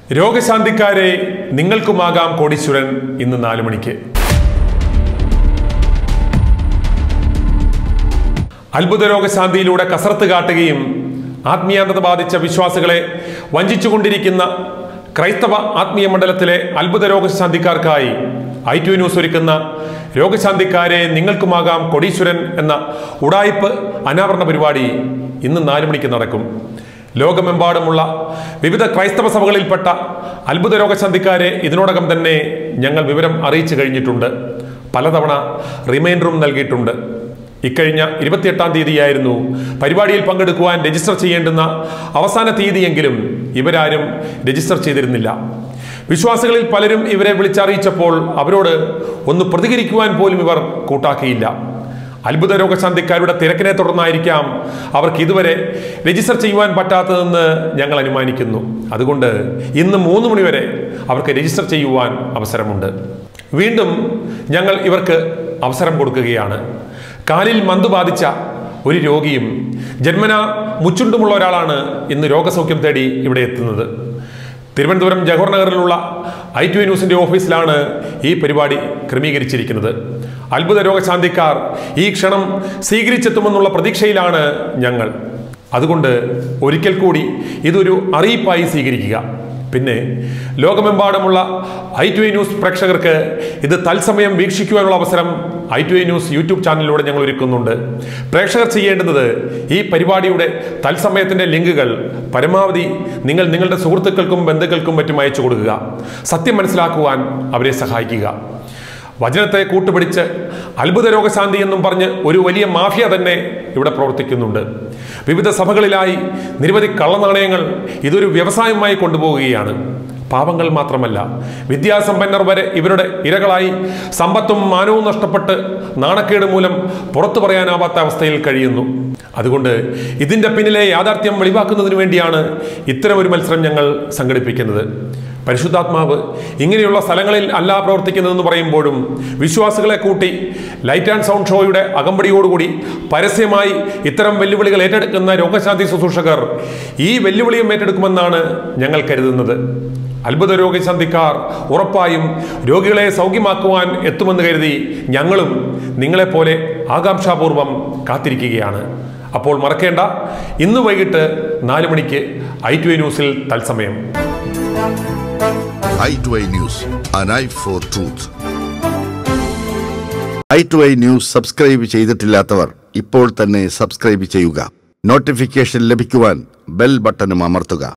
രോഗശാന്തിക്കാരെ നിങ്ങൾക്കുമാകാം കോടീശ്വരൻ ഇന്ന് നാലു മണിക്ക് അത്ഭുത രോഗശാന്തിയിലൂടെ കസർത്ത് കാട്ടുകയും ആത്മീയാന്തത ബാധിച്ച വിശ്വാസികളെ വഞ്ചിച്ചുകൊണ്ടിരിക്കുന്ന ക്രൈസ്തവ ആത്മീയ മണ്ഡലത്തിലെ അത്ഭുത രോഗശാന്തിക്കാർക്കായി ഐ ടു ന്യൂസ് ഒരുക്കുന്ന രോഗശാന്തിക്കാരെ നിങ്ങൾക്കുമാകാം കൊടീശ്വരൻ എന്ന ഉടായിപ്പ് അനാവരണ പരിപാടി ഇന്ന് നാലു മണിക്ക് നടക്കും ലോകമെമ്പാടുമുള്ള വിവിധ ക്രൈസ്തവ സഭകളിൽപ്പെട്ട അത്ഭുത രോഗശാന്തിക്കാരെ ഇതിനോടകം തന്നെ ഞങ്ങൾ വിവരം അറിയിച്ചു കഴിഞ്ഞിട്ടുണ്ട് പലതവണ റിമൈൻഡറും നൽകിയിട്ടുണ്ട് ഇക്കഴിഞ്ഞ ഇരുപത്തിയെട്ടാം തീയതിയായിരുന്നു പരിപാടിയിൽ പങ്കെടുക്കുവാൻ രജിസ്റ്റർ ചെയ്യേണ്ടുന്ന അവസാന തീയതിയെങ്കിലും ഇവരാരും രജിസ്റ്റർ ചെയ്തിരുന്നില്ല വിശ്വാസികളിൽ പലരും ഇവരെ വിളിച്ചറിയിച്ചപ്പോൾ അവരോട് ഒന്ന് പ്രതികരിക്കുവാൻ പോലും ഇവർ കൂട്ടാക്കിയില്ല അത്ഭുത രോഗശാന്തിക്കാരുടെ തിരക്കിനെ തുടർന്നായിരിക്കാം അവർക്ക് ഇതുവരെ രജിസ്റ്റർ ചെയ്യുവാൻ പറ്റാത്തതെന്ന് ഞങ്ങൾ അനുമാനിക്കുന്നു അതുകൊണ്ട് ഇന്ന് മൂന്ന് മണിവരെ അവർക്ക് രജിസ്റ്റർ ചെയ്യുവാൻ അവസരമുണ്ട് വീണ്ടും ഞങ്ങൾ ഇവർക്ക് അവസരം കൊടുക്കുകയാണ് കാലിൽ മന്ത് ബാധിച്ച ഒരു രോഗിയും ജന്മന മുച്ചുണ്ടുമുള്ള ഒരാളാണ് ഇന്ന് രോഗസൗഖ്യം തേടി ഇവിടെ എത്തുന്നത് തിരുവനന്തപുരം ജവഹർ നഗറിലുള്ള ഐ ടി ന്യൂസിന്റെ ഓഫീസിലാണ് ഈ പരിപാടി ക്രമീകരിച്ചിരിക്കുന്നത് അത്ഭുത രോഗശാന്തിക്കാർ ഈ ക്ഷണം സ്വീകരിച്ചെത്തുമെന്നുള്ള പ്രതീക്ഷയിലാണ് ഞങ്ങൾ അതുകൊണ്ട് ഒരിക്കൽ കൂടി ഇതൊരു അറിയിപ്പായി സ്വീകരിക്കുക പിന്നെ ലോകമെമ്പാടുമുള്ള ഐ ടു ന്യൂസ് പ്രേക്ഷകർക്ക് ഇത് തത്സമയം വീക്ഷിക്കുവാനുള്ള അവസരം ഐ ടു ന്യൂസ് യൂട്യൂബ് ചാനലിലൂടെ ഞങ്ങൾ ഒരുക്കുന്നുണ്ട് പ്രേക്ഷകർ ചെയ്യേണ്ടുന്നത് ഈ പരിപാടിയുടെ തത്സമയത്തിന്റെ ലിങ്കുകൾ പരമാവധി നിങ്ങൾ നിങ്ങളുടെ സുഹൃത്തുക്കൾക്കും ബന്ധുക്കൾക്കും മറ്റും അയച്ചു കൊടുക്കുക സത്യം മനസ്സിലാക്കുവാൻ അവരെ സഹായിക്കുക വചനത്തെ കൂട്ടുപിടിച്ച് അത്ഭുത രോഗശാന്തി എന്നും പറഞ്ഞ് ഒരു വലിയ മാഫിയ തന്നെ ഇവിടെ പ്രവർത്തിക്കുന്നുണ്ട് വിവിധ സഭകളിലായി നിരവധി കള്ളനാണയങ്ങൾ ഇതൊരു വ്യവസായമായി കൊണ്ടുപോവുകയാണ് പാവങ്ങൾ മാത്രമല്ല വിദ്യാസമ്പന്നർ വരെ ഇവരുടെ ഇരകളായി സമ്പത്തും മാനവും നഷ്ടപ്പെട്ട് നാണക്കേട് മൂലം പുറത്തു പറയാനാവാത്ത അവസ്ഥയിൽ കഴിയുന്നു അതുകൊണ്ട് ഇതിന്റെ പിന്നിലെ യാഥാർത്ഥ്യം വെളിവാക്കുന്നതിന് വേണ്ടിയാണ് ഇത്തരമൊരു മത്സരം ഞങ്ങൾ സംഘടിപ്പിക്കുന്നത് പരിശുദ്ധാത്മാവ് ഇങ്ങനെയുള്ള സ്ഥലങ്ങളിൽ അല്ല പ്രവർത്തിക്കുന്നതെന്ന് പറയുമ്പോഴും വിശ്വാസികളെ കൂട്ടി ലൈറ്റ് ആൻഡ് സൗണ്ട് ഷോയുടെ അകമ്പടിയോടുകൂടി പരസ്യമായി ഇത്തരം വെല്ലുവിളികൾ ഏറ്റെടുക്കുന്ന രോഗശാന്തി ശുശ്രൂഷകർ ഈ വെല്ലുവിളിയും ഏറ്റെടുക്കുമെന്നാണ് ഞങ്ങൾ കരുതുന്നത് അത്ഭുത രോഗശാന്തിക്കാർ ഉറപ്പായും രോഗികളെ സൗഖ്യമാക്കുവാൻ എത്തുമെന്ന് കരുതി ഞങ്ങളും നിങ്ങളെപ്പോലെ ആകാംക്ഷാപൂർവം കാത്തിരിക്കുകയാണ് അപ്പോൾ മറക്കേണ്ട ഇന്ന് വൈകിട്ട് നാല് മണിക്ക് ഐ ടു ന്യൂസിൽ തത്സമയം i2i News, an eye for truth. i2i news subscribe ചെയ്തിട്ടില്ലാത്തവർ ഇപ്പോൾ തന്നെ സബ്സ്ക്രൈബ് ചെയ്യുക നോട്ടിഫിക്കേഷൻ ലഭിക്കുവാൻ ബെൽ ബട്ടണും അമർത്തുക